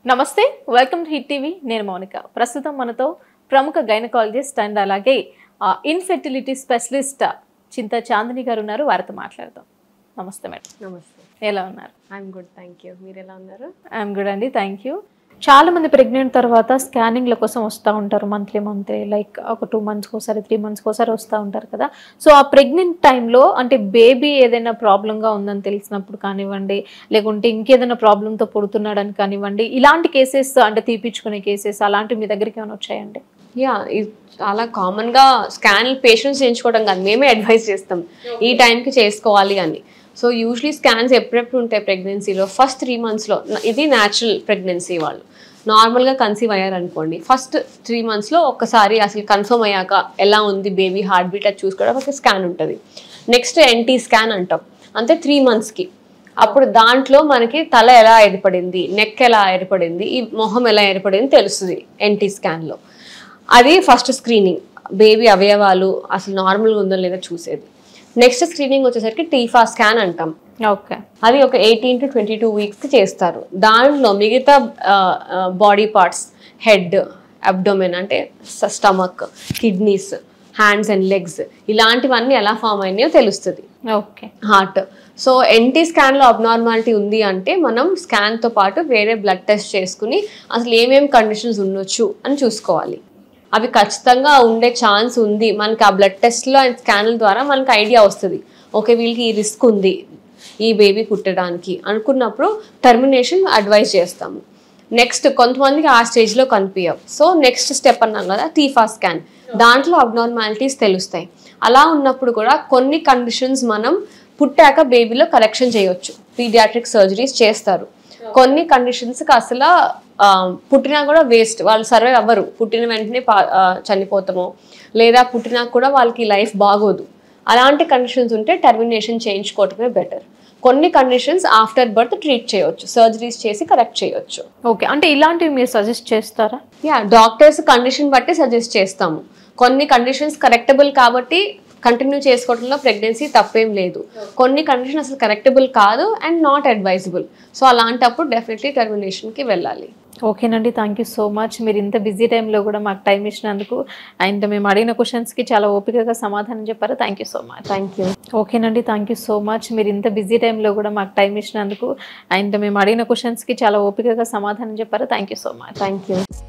నమస్తే welcome to hit TV నేను మౌనిక ప్రస్తుతం మనతో ప్రముఖ గైనకాలజిస్ట్ అండ్ అలాగే ఇన్ఫెర్టిలిటీ స్పెషలిస్ట్ చింత చాందిని గారు ఉన్నారు వారితో మాట్లాడదాం నమస్తే మేడం నమస్తే ఎలా ఉన్నారు ఐఎమ్ గుడ్ థ్యాంక్ యూ మీరు ఎలా ఉన్నారు ఐఎమ్ గుడ్ అండి థ్యాంక్ యూ చాలా మంది ప్రెగ్నెంట్ తర్వాత స్కానింగ్ల కోసం వస్తూ ఉంటారు మంత్లీ మంత్లీ లైక్ ఒక టూ మంత్స్కి ఒకసారి త్రీ మంత్స్కి ఒకసారి వస్తూ ఉంటారు కదా సో ఆ ప్రెగ్నెంట్ టైంలో అంటే బేబీ ఏదైనా ప్రాబ్లంగా ఉందని తెలిసినప్పుడు కానివ్వండి లేకుంటే ఇంకేదైనా ప్రాబ్లంతో పుడుతున్నాడని కానివ్వండి ఇలాంటి కేసెస్ అంటే తీపిచ్చుకునే కేసెస్ అలాంటివి మీ దగ్గరికి ఏమైనా వచ్చాయండి యా ఇది చాలా కామన్గా స్కాన్ పేషెంట్స్ చేయించుకోవడం కాదు మేమే అడ్వైస్ చేస్తాం ఈ టైంకి చేసుకోవాలి అని సో యూజువలీ స్కాన్స్ ఎప్పుడెప్పుడు ఉంటాయి ప్రెగ్నెన్సీలో ఫస్ట్ త్రీ మంత్స్లో ఇది న్యాచురల్ ప్రెగ్నెన్సీ వాళ్ళు నార్మల్గా కన్సీవ్ అయ్యారనుకోండి ఫస్ట్ త్రీ మంత్స్లో ఒక్కసారి అసలు కన్ఫర్మ్ అయ్యాక ఎలా ఉంది బేబీ హార్ట్ బీట్ అది చూసుకోవడం ఒక స్కాన్ ఉంటుంది నెక్స్ట్ ఎన్టీ స్కాన్ అంటాం అంటే త్రీ మంత్స్కి అప్పుడు దాంట్లో మనకి తల ఎలా ఏర్పడింది నెక్ ఎలా ఏర్పడింది ఈ మొహం ఎలా ఏర్పడింది తెలుస్తుంది ఎన్టీ స్కాన్లో అది ఫస్ట్ స్క్రీనింగ్ బేబీ అవయవాలు అసలు నార్మల్గా ఉందో లేదో చూసేది నెక్స్ట్ స్క్రీనింగ్ వచ్చేసరికి టీఫా స్కాన్ అంటాం ఓకే అది ఒక ఎయిటీన్ టు ట్వంటీ టూ వీక్స్కి చేస్తారు దాంట్లో మిగతా బాడీ పార్ట్స్ హెడ్ అబ్డోమెన్ అంటే stomach kidneys hands and legs ఇలాంటివన్నీ ఎలా ఫామ్ అయినాయో తెలుస్తుంది ఓకే హార్ట్ సో ఎన్టీ స్కాన్లో అబ్నార్మాలిటీ ఉంది అంటే మనం స్కాన్తో పాటు వేరే బ్లడ్ టెస్ట్ చేసుకుని అసలు ఏమేమి కండిషన్స్ ఉండొచ్చు అని చూసుకోవాలి అవి ఖచ్చితంగా ఉండే ఛాన్స్ ఉంది మనకి ఆ బ్లడ్ టెస్ట్లో అండ్ స్కాన్ల ద్వారా మనకి ఐడియా వస్తుంది ఓకే వీళ్ళకి ఈ రిస్క్ ఉంది ఈ బేబీ పుట్టడానికి అనుకున్నప్పుడు టర్మినేషన్ అడ్వైజ్ చేస్తాము నెక్స్ట్ కొంతమందికి ఆ స్టేజ్లో కనిపించవు సో నెక్స్ట్ స్టెప్ అన్నాం కదా టీఫా స్కాన్ దాంట్లో అబ్నార్మాలిటీస్ తెలుస్తాయి అలా ఉన్నప్పుడు కూడా కొన్ని కండిషన్స్ మనం పుట్టాక బేబీలో కరెక్షన్ చేయొచ్చు పీడియాట్రిక్ సర్జరీస్ చేస్తారు కొన్ని కండిషన్స్కి అసలు ఆ, పుట్టినా కూడా వేస్ట్ వాళ్ళు సర్వే అవ్వరు పుట్టిన వెంటనే పా- ఆ, చనిపోతామో లేదా పుట్టినా కూడా వాళ్ళకి లైఫ్ బాగోదు అలాంటి కండిషన్స్ ఉంటే టర్మినేషన్ చేయించుకోవటమే బెటర్ కొన్ని కండిషన్స్ ఆఫ్టర్ బర్త్ ట్రీట్ చేయొచ్చు సర్జరీస్ చేసి కరెక్ట్ చేయొచ్చు ఓకే అంటే ఇలాంటివి మీరు సజెస్ట్ చేస్తారా యా డాక్టర్స్ కండిషన్ బట్టి సజెస్ట్ చేస్తాము కొన్ని కండిషన్స్ కరెక్టబుల్ కాబట్టి కంటిన్యూ చేసుకోవడంలో ప్రెగ్నెన్సీ తప్పేం లేదు కొన్ని కండిషన్ అసలు కరెక్టబుల్ కాదు అండ్ నాట్ అడ్వైజబుల్ సో అలాంటప్పుడు డెఫినెట్లీ టర్మినేషన్కి వెళ్ళాలి ఓకేనండి థ్యాంక్ యూ సో మచ్ మీరు ఇంత బిజీ టైంలో కూడా మాకు టైం ఇచ్చినందుకు అండ్ మేము అడిగిన క్వశ్చన్స్కి చాలా ఓపికగా సమాధానం చెప్పారు thank you so much thank you ఓకేనండి థ్యాంక్ యూ సో మచ్ మీరు ఇంత బిజీ టైంలో కూడా మాకు టైం ఇచ్చినందుకు అండ్ మేము అడిగిన క్వశ్చన్స్కి చాలా ఓపికగా సమాధానం చెప్పారు thank you so much thank you